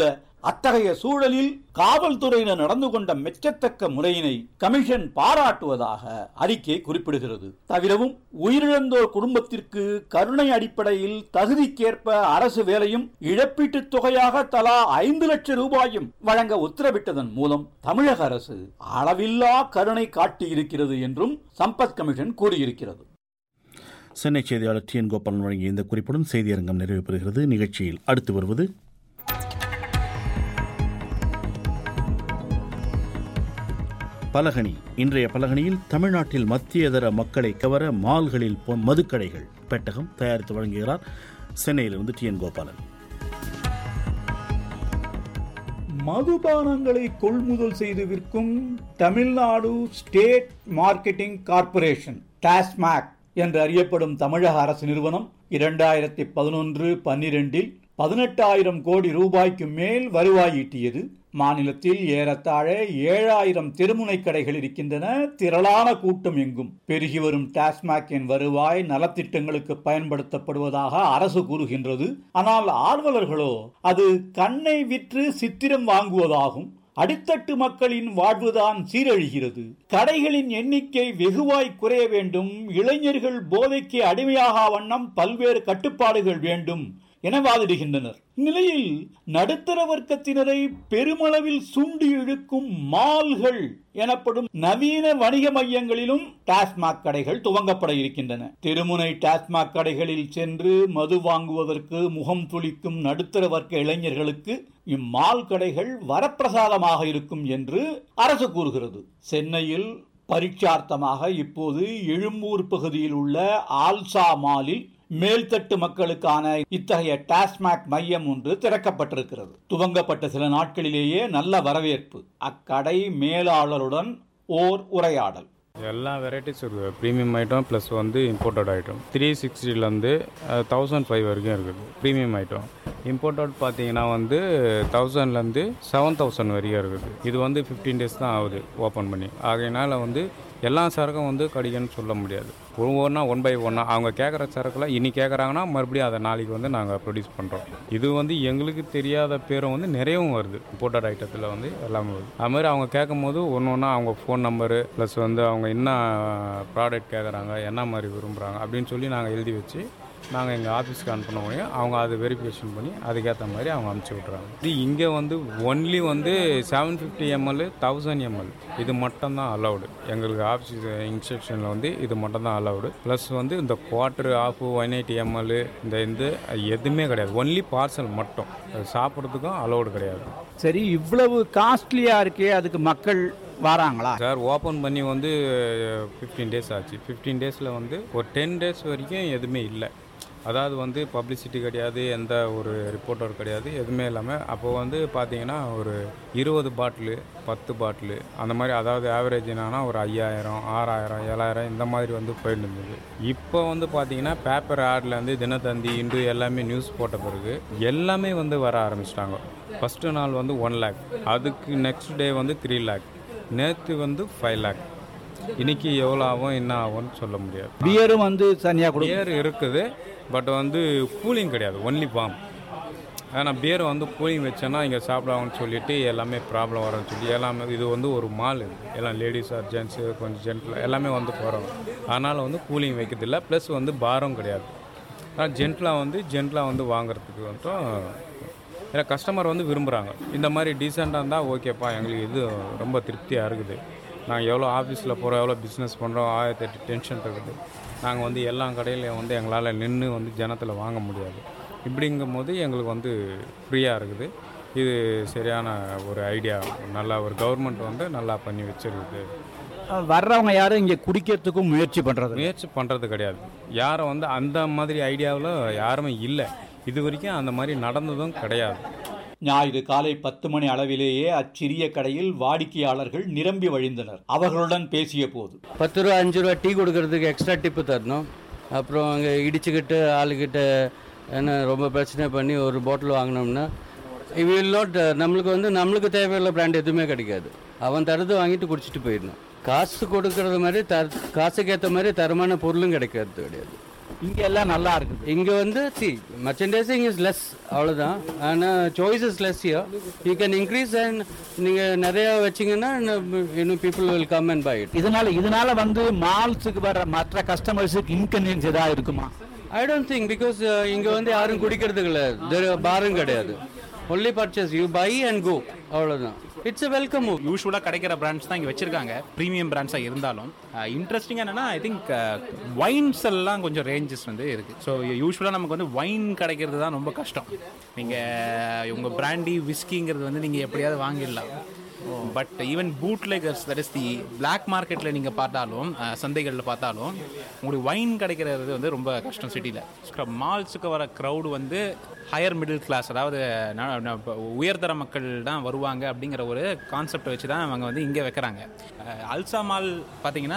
அத்தகைய சூழலில் காவல்துறையினர் நடந்து கொண்ட மெச்சத்தக்க முறையினை கமிஷன் பாராட்டுவதாக அறிக்கை குறிப்பிடுகிறது தவிரவும் உயிரிழந்தோர் குடும்பத்திற்கு கருணை அடிப்படையில் தகுதிக்கேற்ப அரசு வேலையும் இழப்பீட்டுத் தொகையாக தலா ஐந்து லட்சம் ரூபாயும் வழங்க உத்தரவிட்டதன் மூலம் தமிழக அரசு அளவில்லா கருணை காட்டியிருக்கிறது என்றும் சம்பத் கமிஷன் கூறியிருக்கிறது சென்னை செய்தியாளர் டி என் கோபாலன் வழங்கிய இந்த குறிப்புடன் செய்தியரங்கம் நிறைவு பெறுகிறது நிகழ்ச்சியில் அடுத்து வருவது பலகனி இன்றைய பலகனியில் தமிழ்நாட்டில் மத்தியதர மக்களை கவர மால்களில் பொ- மதுக்கடைகள் பெட்டகம் தயாரித்து வழங்குகிறார் சென்னையிலிருந்து டி என் கோபாலன் மதுபானங்களை கொள்முதல் செய்து விற்கும் Tamil Nadu State Marketing Corporation TASMAC என்று அறியப்படும் தமிழக அரசு நிறுவனம் இரண்டாயிரத்தி பதினொன்று பன்னிரெண்டில் பதினெட்டாயிரம் கோடி ரூபாய்க்கு மேல் வருவாய் ஈட்டியது மாநிலத்தில் ஏறத்தாழ ஏழாயிரம் தெருமுனை கடைகள் இருக்கின்றன திரளான கூட்டம் எங்கும் பெருகி வரும் டாஸ்மாகின் வருவாய் நலத்திட்டங்களுக்கு பயன்படுத்தப்படுவதாக அரசு கூறுகின்றது ஆனால் ஆர்வலர்களோ அது கண்ணை விற்று சித்திரம் வாங்குவதாகும் அடித்தட்டு மக்களின் வாழ்வுதான் சீரழிகிறது கடைகளின் எண்ணிக்கை வெகுவாய் குறைய வேண்டும் இளைஞர்கள் போதைக்கு அடிமையாக வண்ணம் பல்வேறு கட்டுப்பாடுகள் வேண்டும் என வாதிடுகின்றனர் இந்நிலையில் நடுத்தர வர்க்கத்தினரை பெருமளவில் சுண்டி இழுக்கும் மால்கள் எனப்படும் நவீன வணிக மையங்களிலும் டாஸ்மாக் கடைகள் துவங்கப்பட இருக்கின்றன திருமுனை டாஸ்மாக் கடைகளில் சென்று மது வாங்குவதற்கு முகம் துளிக்கும் நடுத்தர வர்க்க இளைஞர்களுக்கு இம்மால் கடைகள் வரப்பிரசாதமாக இருக்கும் என்று அரசு கூறுகிறது சென்னையில் பரீட்சார்த்தமாக இப்போது எழும்பூர் பகுதியில் உள்ள ஆல்சா மாலில் மேல்தட்டு மக்களுக்கான இத்தகைய டாஸ்மாக் மையம் ஒன்று திறக்கப்பட்டிருக்கிறது துவங்கப்பட்ட சில நாட்களிலேயே நல்ல வரவேற்பு அக்கடை மேலாளருடன் ஓர் உரையாடல் எல்லா வெரைட்டிஸ் இருக்குது ப்ரீமியம் ஐட்டம் ப்ளஸ் வந்து இம்போர்ட்டட் ஐட்டம் த்ரீ சிக்ஸ்டிலேருந்து தௌசண்ட் ஃபைவ் வரைக்கும் இருக்குது ப்ரீமியம் ஐட்டம் இம்போர்ட்டட் பார்த்தீங்கன்னா வந்து தௌசண்ட்லேருந்து செவன் தௌசண்ட் வரைக்கும் இருக்குது இது வந்து ஃபிஃப்டீன் டேஸ் தான் ஆகுது ஓப்பன் பண்ணி ஆகையினால வந்து எல்லா சரக்கும் வந்து கிடைக்குன்னு சொல்ல முடியாது ஒவ்வொன்றா ஒன் பை ஒன்றா அவங்க கேட்குற சரக்குல இன்னி கேட்குறாங்கன்னா மறுபடியும் அதை நாளைக்கு வந்து நாங்கள் ப்ரொடியூஸ் பண்ணுறோம் இது வந்து எங்களுக்கு தெரியாத பேரும் வந்து நிறையவும் வருது இம்போர்ட்டட் ஐட்டத்தில் வந்து எல்லாமே வருது அது மாதிரி அவங்க கேட்கும் போது ஒன்று ஒன்றா அவங்க ஃபோன் நம்பரு ப்ளஸ் வந்து அவங்க என்ன ப்ராடக்ட் கேட்குறாங்க என்ன மாதிரி விரும்புகிறாங்க அப்படின்னு சொல்லி நாங்கள் எழுதி வச்சு நாங்கள் எங்கள் ஆஃபீஸ்க்கு அனுப்பின உடனே அவங்க அதை வெரிஃபிகேஷன் பண்ணி அதுக்கேற்ற மாதிரி அவங்க அனுப்பிச்சி விட்றாங்க இது இங்கே வந்து ஒன்லி வந்து seven fifty ML thousand ML இது மட்டும்தான் அலௌடு எங்களுக்கு ஆஃபீஸ் இன்ஸ்ட்ரக்ஷனில் வந்து இது மட்டும்தான் அலௌடு ப்ளஸ் வந்து இந்த quarter of one eighty ML இந்த இந்த எதுவுமே கிடையாது ஒன்லி பார்சல் மட்டும் அது சாப்பிட்றதுக்கும் அலௌடு கிடையாது சரி இவ்வளவு காஸ்ட்லியா இருக்கே அதுக்கு மக்கள் வராங்களா சார் ஓப்பன் பண்ணி வந்து ஃபிஃப்டீன் டேஸ் ஆச்சு ஃபிஃப்டீன் டேஸில் வந்து ஒரு டென் டேஸ் வரைக்கும் எதுவுமே இல்லை அதாவது வந்து பப்ளிசிட்டி கிடையாது எந்த ஒரு ரிப்போர்ட்டர் கிடையாது எதுவுமே இல்லாமல் அப்போது வந்து பார்த்தீங்கன்னா ஒரு இருபது பாட்டிலு பத்து பாட்டிலு அந்த மாதிரி அதாவது ஆவரேஜ் என்னன்னா ஒரு ஐயாயிரம் ஆறாயிரம் ஏழாயிரம் இந்த மாதிரி வந்து போயிட்டு இருந்தது இப்போ வந்து பார்த்தீங்கன்னா பேப்பர் ஆட்லேருந்து தினத்தந்தி இன்று எல்லாமே நியூஸ் போட்ட பிறகு எல்லாமே வந்து வர ஆரம்பிச்சிட்டாங்க ஃபஸ்ட்டு நாள் வந்து ஒன் லேக் அதுக்கு நெக்ஸ்ட் டே வந்து த்ரீ லேக் நேற்று வந்து ஃபைவ் லேக் இன்னைக்கு எவ்வளோ ஆகும் என்ன ஆகும்னு சொல்ல முடியாது பியரும் வந்து தனியாக கொடு பியர் இருக்குது பட் வந்து கூலிங் கிடையாது ஒன்லி பாம் ஆனால் பியர் வந்து கூலிங் வச்சேன்னா இங்கே சாப்பிடுவாங்கன்னு சொல்லிட்டு எல்லாமே ப்ராப்ளம் வரும்னு சொல்லி எல்லாமே இது வந்து ஒரு மால் இது எல்லாம் லேடிஸ் ஆர் ஜென்ஸு கொஞ்சம் ஜென்டில் எல்லாமே வந்து போகிறோம் அதனால் வந்து கூலிங் வைக்கிறதில்ல ப்ளஸ் வந்து பாரம் கிடையாது ஆனால் ஜென்டிலாக வந்து ஜென்டிலாக வந்து வாங்குறதுக்கு மட்டும் ஏன்னா கஸ்டமர் வந்து விரும்புகிறாங்க இந்த மாதிரி டீசெண்டாக இருந்தால் ஓகேப்பா எங்களுக்கு இது ரொம்ப திருப்தியாக இருக்குது நாங்கள் எவ்வளோ ஆஃபீஸில் போகிறோம் எவ்வளோ பிஸ்னஸ் பண்ணுறோம் ஆயிரத்தி எட்டு டென்ஷன் இருக்குது நாங்கள் வந்து எல்லா கடையிலையும் வந்து எங்களால் நின்று வந்து ஜனத்தில் வாங்க முடியாது இப்படிங்கும் போது எங்களுக்கு வந்து ஃப்ரீயாக இருக்குது இது சரியான ஒரு ஐடியா நல்லா ஒரு கவர்மெண்ட் வந்து நல்லா பண்ணி வச்சிருக்குது வர்றவங்க யாரும் இங்கே குடிக்கிறதுக்கும் முயற்சி பண்ணுறது முயற்சி பண்ணுறது கிடையாது யாரும் வந்து அந்த மாதிரி ஐடியாவில் யாருமே இல்லை இது வரைக்கும் அந்த மாதிரி நடந்ததும் கிடையாது ஞாயிறு காலை பத்து மணி அளவிலேயே அச்சிறிய கடையில் வாடிக்கையாளர்கள் நிரம்பி வழிந்தனர் அவர்களுடன் பேசிய போது பத்து ரூபா அஞ்சு ரூபா டீ கொடுக்கறதுக்கு எக்ஸ்ட்ரா டிப்பு தரணும் அப்புறம் அங்கே இடிச்சுக்கிட்டு ஆளுக்கிட்ட என்ன ரொம்ப பிரச்சனை பண்ணி ஒரு பாட்டில் வாங்கினோம்னா வில் நாட் நம்மளுக்கு வந்து நம்மளுக்கு தேவையுள்ள பிராண்ட் எதுவுமே கிடைக்காது அவன் தரது வாங்கிட்டு குடிச்சிட்டு போயிடணும் காசு கொடுக்கறது மாதிரி தர காசுக்கு ஏற்ற மாதிரி தரமான பொருளும் கிடைக்கிறது கிடையாது இங்க எல்லாம் நல்லா இருக்குது இங்க வந்து சி மர்ச்சன்டைசிங் இஸ் லெஸ் அவ்வளவுதான் ஆனா choice is less here you can increase and நீங்க நிறைய வச்சீங்கன்னா இன்னும் people will come and buy it இதனால இதனால வந்து மால்ஸுக்கு வர மற்ற கஸ்டமர்ஸுக்கு இன்கன்வீனியன்ஸ் ஏதாவது இருக்குமா ஐ டோன்ட் திங்க் பிகாஸ் இங்க வந்து யாரும் குடிக்கிறது கிடையாது பாரும் கிடையாது only purchase you buy and go அவ்வளவுதான் இட்ஸ் வெல்கம் மூவ் யூஸ்வலாக கிடைக்கிற பிராண்ட்ஸ் தான் இங்கே வச்சிருக்காங்க ப்ரீமியம் பிராண்ட்ஸாக இருந்தாலும் இன்ட்ரெஸ்டிங்காக என்னன்னா ஐ திங்க் வைன்ஸ் எல்லாம் கொஞ்சம் ரேஞ்சஸ் வந்து இருக்குது ஸோ யூஸ்வலாக நமக்கு வந்து வைன் கிடைக்கிறது தான் ரொம்ப கஷ்டம் நீங்கள் உங்கள் பிராண்டி விஸ்கிங்கிறது வந்து நீங்கள் எப்படியாவது வாங்கிடலாம் but even Bud lagers that is the black மார்க்கெட்டில் நீங்கள் பார்த்தாலும் சந்தைகளில் பார்த்தாலும் உங்களுக்கு வைன் கிடைக்கிறது வந்து ரொம்ப கஷ்டம் சிட்டியில் மால்ஸுக்கு வர க்ரௌடு வந்து ஹையர் மிடில் கிளாஸ் அதாவது ந- ந- இப்ப உயர்தர மக்கள் தான் வருவாங்க அப்படிங்கிற ஒரு கான்செப்டை வச்சு தான் அவங்க வந்து இங்கே வைக்கிறாங்க அஹ் அல்சா மால் பார்த்தீங்கன்னா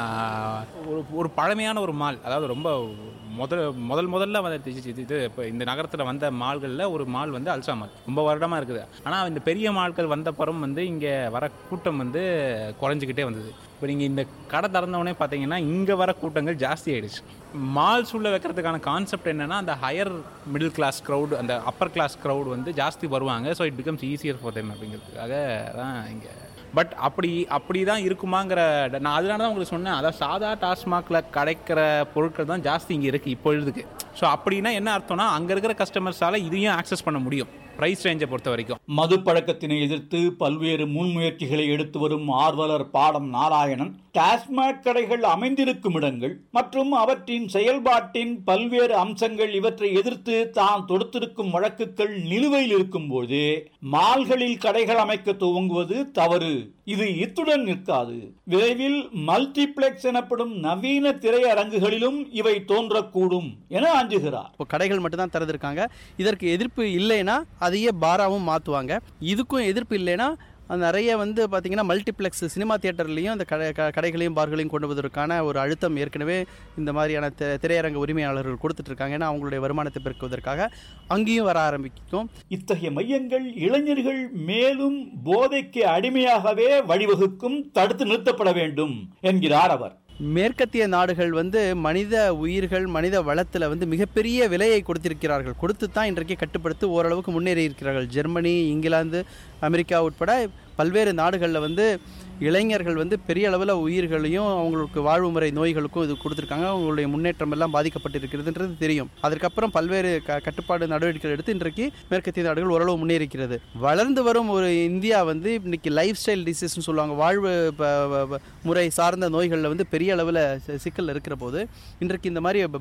ஒரு ஒரு பழமையான ஒரு மால் அதாவது ரொம்ப முதல் முதல் முதல்ல வந்து இது- இது இப்போ இந்த நகரத்தில் வந்த மால்களில் ஒரு மால் வந்து அல்சா மால் ரொம்ப வருடமாக இருக்குது ஆனால் இந்த பெரிய மால்கள் வந்த பரம் வந்து இங்கே வர கூட்டம் வந்து குறைஞ்சிக்கிட்டே வந்தது இப்போ நீங்கள் இந்த கடை திறந்தவொடனே பார்த்தீங்கன்னா இங்கே வர கூட்டங்கள் ஜாஸ்தி ஆயிடுச்சு மால்ஸ் உள்ள வைக்கிறதுக்கான கான்செப்ட் என்னன்னா அந்த ஹையர் மிடில் கிளாஸ் க்ரௌட் அந்த அப்பர் கிளாஸ் க்ரௌட் வந்து ஜாஸ்தி வருவாங்க so it becomes easier for them அப்படிங்கிறதுக்காக தான் இங்கே பட் அப்படி அப்படி தான் இருக்குமாங்கிற நான் அதனால தான் உங்களுக்கு சொன்னேன் அதாவது சாதா டாஸ்மாகில் கிடைக்கிற பொருட்கள் தான் ஜாஸ்தி இங்கே இருக்குது இப்பொழுதுக்கு ஸோ அப்படின்னா என்ன அர்த்தம்னா அங்கே இருக்கிற கஸ்டமர்ஸால் இதையும் ஆக்சஸ் பண்ண முடியும் ப்ரைஸ் ரேஞ்சை பொறுத்த வரைக்கும் மது பழக்கத்தினை எதிர்த்து பல்வேறு முன்முயற்சிகளை எடுத்து வரும் ஆர்வலர் பாடம் நாராயணன் டாஸ்மாக் கடைகள் அமைந்திருக்கும் இடங்கள் மற்றும் அவற்றின் செயல்பாட்டின் பல்வேறு அம்சங்கள் இவற்றை எதிர்த்து தான் தொடுத்திருக்கும் வழக்குகள் நிலுவையில் இருக்கும்போது மால்களில் கடைகள் அமைக்க துவங்குவது தவறு இது இத்துடன் நிற்காது விரைவில் மல்டிப்ளெக்ஸ் எனப்படும் நவீன திரையரங்குகளிலும் இவை தோன்றக்கூடும் என அஞ்சுகிறார் இப்போ கடைகள் மட்டும்தான் திறந்திருக்காங்க இதற்கு எதிர்ப்பு இல்லைன்னா அதையே பாராவும் மாற்றுவாங்க இதுக்கும் எதிர்ப்பு இல்லைன்னா அது நிறைய வந்து பார்த்தீங்கன்னா மல்டிப்ளெக்ஸ் சினிமா தியேட்டர்லேயும் அந்த கடை க- கடைகளையும் பார்களையும் கொண்டு வருவதற்கான ஒரு அழுத்தம் ஏற்கனவே இந்த மாதிரியான தி- திரையரங்க உரிமையாளர்கள் கொடுத்துட்டு இருக்காங்க ஏன்னா அவங்களுடைய வருமானத்தை பெருக்குவதற்காக அங்கேயும் வர ஆரம்பிக்கும் இத்தகைய மையங்கள் இளைஞர்கள் மேலும் போதைக்கு அடிமையாகவே வழிவகுக்கும் தடுத்து நிறுத்தப்பட வேண்டும் என்கிறார் அவர் மேற்கத்திய நாடுகள் வந்து மனித உயிர்கள் மனித வளத்தில் வந்து மிகப்பெரிய விலையை கொடுத்திருக்கிறார்கள் கொடுத்து தான் இன்றைக்கு கட்டுப்படுத்தி ஓரளவுக்கு முன்னேறி இருக்கிறார்கள் ஜெர்மனி இங்கிலாந்து அமெரிக்கா உட்பட பல்வேறு நாடுகளில் வந்து இளைஞர்கள் வந்து பெரிய அளவில் உயிர்களையும் அவங்களுக்கு வாழ்வு முறை நோய்களுக்கும் இது கொடுத்துருக்காங்க அவங்களுடைய முன்னேற்றம் எல்லாம் பாதிக்கப்பட்டிருக்கிறதுன்றது தெரியும் அதற்கப்புறம் பல்வேறு க கட்டுப்பாடு நடவடிக்கைகள் எடுத்து இன்றைக்கு மேற்கத்திய நாடுகள் ஓரளவு முன்னேறிக்கிறது வளர்ந்து வரும் ஒரு இந்தியா வந்து இன்னைக்கு லைஃப் ஸ்டைல் டிசீஸ்னு சொல்லுவாங்க வாழ்வு ப- ப- ப- முறை சார்ந்த நோய்களில் வந்து பெரிய அளவில் சிக்கல் இருக்கிற போது இன்றைக்கு இந்த மாதிரி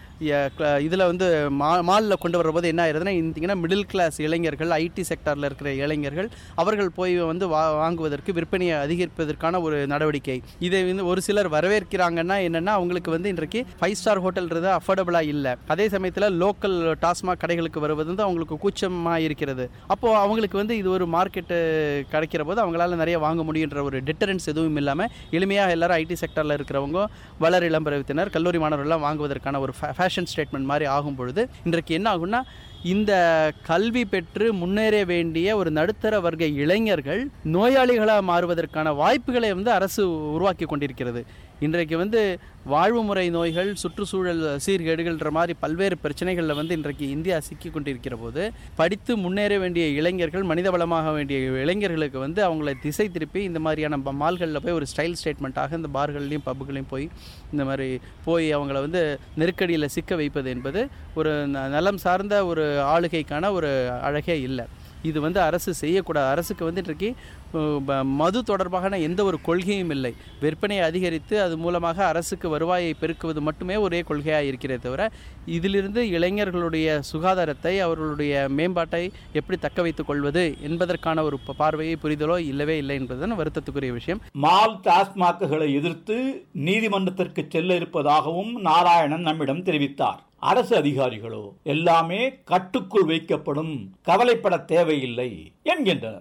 இதில் வந்து மா மாலில் கொண்டு வர்ற போது என்ன ஆயிருதுன்னா இன்றைக்கினா மிடில் கிளாஸ் இளைஞர்கள் ஐடி செக்டாரில் இருக்கிற இளைஞர்கள் அவர்கள் போய் வந்து வா வாங்குவதற்கு விற்பனையை அதிகரிப்பதற்கான ஒரு நடவடிக்கை இதை வந்து ஒரு சிலர் வரவேற்கிறாங்கன்னா என்னென்னா அவங்களுக்கு வந்து இன்றைக்கு ஃபைவ் ஸ்டார் ஹோட்டல்ன்றது அஃபோர்டபுளாக இல்லை அதே சமயத்தில் லோக்கல் டாஸ்மாக் கடைகளுக்கு வருவது வந்து அவங்களுக்கு கூச்சமாக இருக்கிறது அப்போது அவங்களுக்கு வந்து இது ஒரு மார்க்கெட்டு கிடைக்கிற போது அவங்களால நிறைய வாங்க முடியுன்ற ஒரு டிட்டரன்ஸ் எதுவும் இல்லாமல் எளிமையாக எல்லாரும் ஐடி செக்டரில் இருக்கிறவங்க வளர் இளம்பரத்தினர் கல்லூரி மாணவர்கள்லாம் வாங்குவதற்கான ஒரு ஃபேஷன் ஸ்டேட்மெண்ட் மாதிரி ஆகும் பொழுது இன்றைக்கு என்ன ஆகும்னா இந்த கல்வி பெற்று முன்னேற வேண்டிய ஒரு நடுத்தர வர்க்க இளைஞர்கள் நோயாளிகளாக மாறுவதற்கான வாய்ப்புகளை வந்து அரசு உருவாக்கி கொண்டிருக்கிறது இன்றைக்கு வந்து வாழ்வு முறை நோய்கள் சுற்றுச்சூழல் சீர்கேடுகள்ன்ற மாதிரி பல்வேறு பிரச்சனைகளில் வந்து இன்றைக்கு இந்தியா சிக்கி கொண்டிருக்கிற போது படித்து முன்னேற வேண்டிய இளைஞர்கள் மனித வளமாக வேண்டிய இளைஞர்களுக்கு வந்து அவங்கள திசை திருப்பி இந்த மாதிரியான ப- மால்களில் போய் ஒரு ஸ்டைல் ஸ்டேட்மெண்ட்டாக இந்த பார்கள்லையும் பப்புகளையும் போய் இந்த மாதிரி போய் அவங்கள வந்து நெருக்கடியில் சிக்க வைப்பது என்பது ஒரு ந- நலம் சார்ந்த ஒரு ஆளுகைக்கான ஒரு அழகே இல்லை இது வந்து அரசு செய்யக்கூடாது அரசுக்கு வந்து இன்றைக்கு அஹ், ப- மது தொடர்பான எந்த ஒரு கொள்கையும் இல்லை விற்பனையை அதிகரித்து அது மூலமாக அரசுக்கு வருவாயை பெருக்குவது மட்டுமே ஒரே கொள்கையாக இருக்கிறதே தவிர இதிலிருந்து இளைஞர்களுடைய சுகாதாரத்தை அவர்களுடைய மேம்பாட்டை எப்படி தக்க வைத்துக் கொள்வது என்பதற்கான ஒரு ப- பார்வையை புரிதலோ இல்லவே இல்லை என்பதுதான் வருத்தத்துக்குரிய விஷயம் மால் டாஸ்மாக்குகளை எதிர்த்து நீதிமன்றத்திற்கு செல்ல இருப்பதாகவும் நாராயணன் நம்மிடம் தெரிவித்தார் அரசு அதிகாரிகளோ எல்லாமே கட்டுக்குள் வைக்கப்படும் கவலைப்பட தேவையில்லை என்கின்றனர்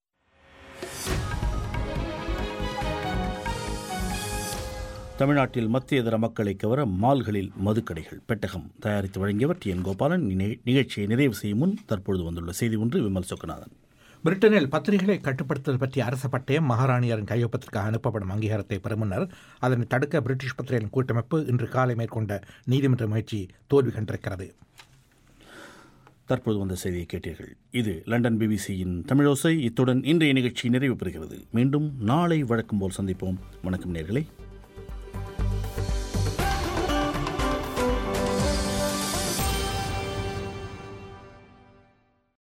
தமிழ்நாட்டில் மத்திய இதர மக்களை கவர மால்களில் மதுக்கடைகள் பெட்டகம் தயாரித்து வழங்கியவர் டி என் கோபாலன் இந்நிக- நிகழ்ச்சியை நிறைவு செய்யும் முன் தற்பொழுது வந்துள்ள செய்தி ஒன்று விமல் சொக்கநாதன் பிரிட்டனில் பத்திரிகைகளை கட்டுப்படுத்துவது பற்றிய அரச பட்டயம் மகாராணியரின் கையொப்பத்திற்காக அனுப்பப்படும் அங்கீகாரத்தை பெறும் முன்னர் அதனை தடுக்க பிரிட்டிஷ் பத்திரிகைகளின் கூட்டமைப்பு இன்று காலை மேற்கொண்ட நீதிமன்ற முயற்சி தோல்வி கண்டிருக்கிறது தற்போது வந்த செய்தியை கேட்டீர்கள் இது லண்டன் பிபிசியின் தமிழோசை இத்துடன் இன்றைய நிகழ்ச்சி நிறைவு பெறுகிறது மீண்டும் நாளை வழக்கம் போல் சந்திப்போம் வணக்கம் நேர்களே